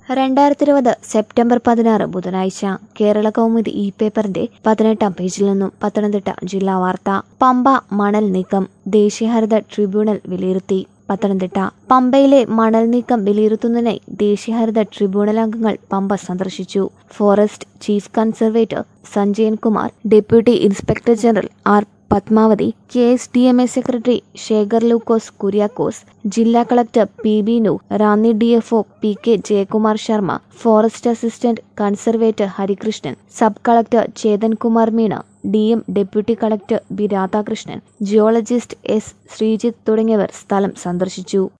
രണ്ടായിരത്തി ഇരുപത് സെപ്റ്റംബർ പതിനാറ് ബുധനാഴ്ച കേരള കൗമുദി ഇ പേപ്പറിന്റെ പതിനെട്ടാം പേജിൽ നിന്നും പത്തനംതിട്ട ജില്ലാ വാർത്ത പമ്പ മണൽ നീക്കം ദേശീയഹരിത ട്രിബ്യൂണൽ വിലയിരുത്തി പത്തനംതിട്ട പമ്പയിലെ മണൽ നീക്കം വിലയിരുത്തുന്നതിനായി ദേശീയഹരിത ട്രിബ്യൂണൽ അംഗങ്ങൾ പമ്പ സന്ദർശിച്ചു forest chief conservator Sanjayan Kumar deputy inspector general R Padmavathi K S D M A secretary Shekhar Lukose Kuriakose ജില്ലാ collector P B Nooh Ranni D F O P K Jayakumar Sharma forest assistant conservator Harikrishnan sub collector Chethan Kumar Meena D M deputy collector B Radhakrishnan geologist S Sreejith തുടങ്ങിയവർ സ്ഥലം സന്ദർശിച്ചു